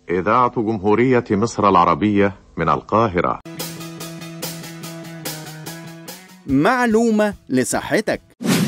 إذاعة جمهورية مصر العربية من القاهرة معلومة لصحتك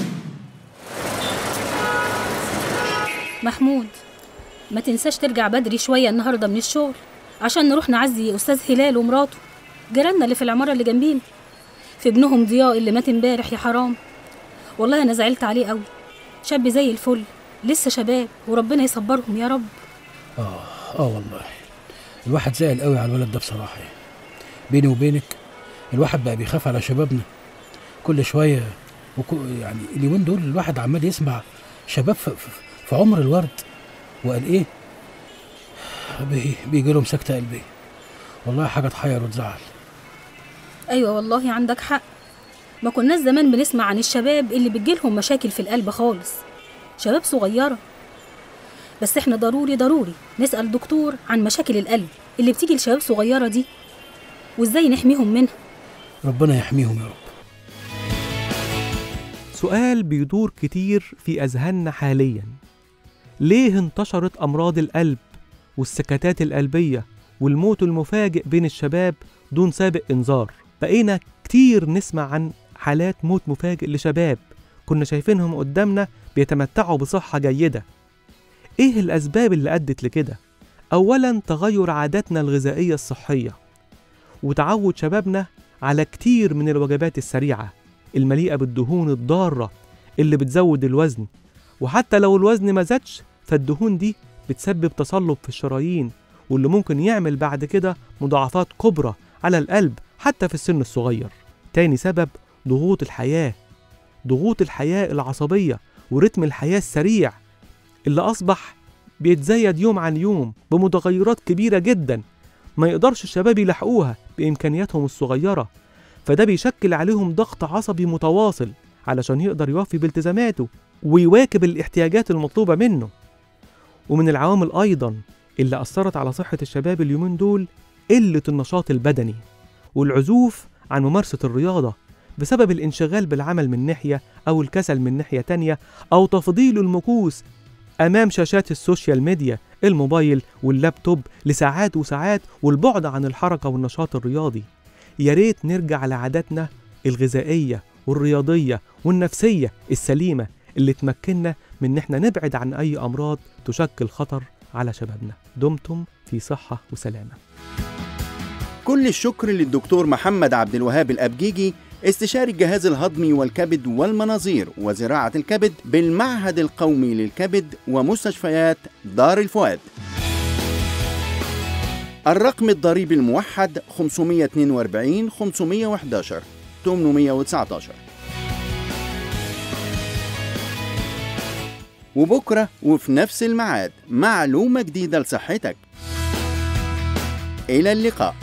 محمود ما تنساش ترجع بدري شوية النهاردة من الشغل عشان نروح نعزي أستاذ هلال ومراته جيراننا اللي في العمارة اللي جنبينا في ابنهم ضياء اللي مات امبارح يا حرام والله أنا زعلت عليه قوي شاب زي الفل لسه شباب وربنا يصبرهم يا رب اه اه والله الواحد زعل قوي على الولد ده بصراحه بيني وبينك الواحد بقى بيخاف على شبابنا كل شويه وكو يعني اليومين دول الواحد عمال يسمع شباب في, في, في عمر الورد وقال ايه بي بيجي لهم سكته قلبيه والله حاجه تحير وتزعل أيوة والله عندك حق ما كناش زمان بنسمع عن الشباب اللي بتجيلهم مشاكل في القلب خالص شباب صغيرة بس احنا ضروري ضروري نسأل دكتور عن مشاكل القلب اللي بتيجي لشباب صغيرة دي وازاي نحميهم منها ربنا يحميهم يا رب سؤال بيدور كتير في أذهاننا حاليا ليه انتشرت أمراض القلب والسكتات القلبية والموت المفاجئ بين الشباب دون سابق إنذار بقينا كتير نسمع عن حالات موت مفاجئ لشباب كنا شايفينهم قدامنا بيتمتعوا بصحة جيدة إيه الأسباب اللي أدت لكده؟ أولا تغير عاداتنا الغذائية الصحية وتعود شبابنا على كتير من الوجبات السريعة المليئة بالدهون الضارة اللي بتزود الوزن وحتى لو الوزن ما زادش فالدهون دي بتسبب تصلب في الشرايين واللي ممكن يعمل بعد كده مضاعفات كبرى على القلب حتى في السن الصغير تاني سبب ضغوط الحياة ضغوط الحياة العصبية ورتم الحياة السريع اللي أصبح بيتزايد يوم عن يوم بمتغيرات كبيرة جدا ما يقدرش الشباب يلحقوها بإمكانياتهم الصغيرة فده بيشكل عليهم ضغط عصبي متواصل علشان يقدر يوفي بالتزاماته ويواكب الاحتياجات المطلوبة منه ومن العوامل أيضا اللي أثرت على صحة الشباب اليومين دول قلة النشاط البدني والعزوف عن ممارسة الرياضة بسبب الانشغال بالعمل من ناحية أو الكسل من ناحية تانية أو تفضيل المكوس أمام شاشات السوشيال ميديا الموبايل واللابتوب لساعات وساعات والبعد عن الحركة والنشاط الرياضي يا ريت نرجع لعاداتنا الغذائية والرياضية والنفسية السليمة اللي تمكننا من إن احنا نبعد عن أي أمراض تشكل خطر على شبابنا دمتم في صحة وسلامة كل الشكر للدكتور محمد عبد الوهاب الأبجيجي استشاري الجهاز الهضمي والكبد والمناظير وزراعة الكبد بالمعهد القومي للكبد ومستشفيات دار الفؤاد الرقم الضريبي الموحد 542 511 819 وبكرة وفي نفس الميعاد معلومة جديدة لصحتك إلى اللقاء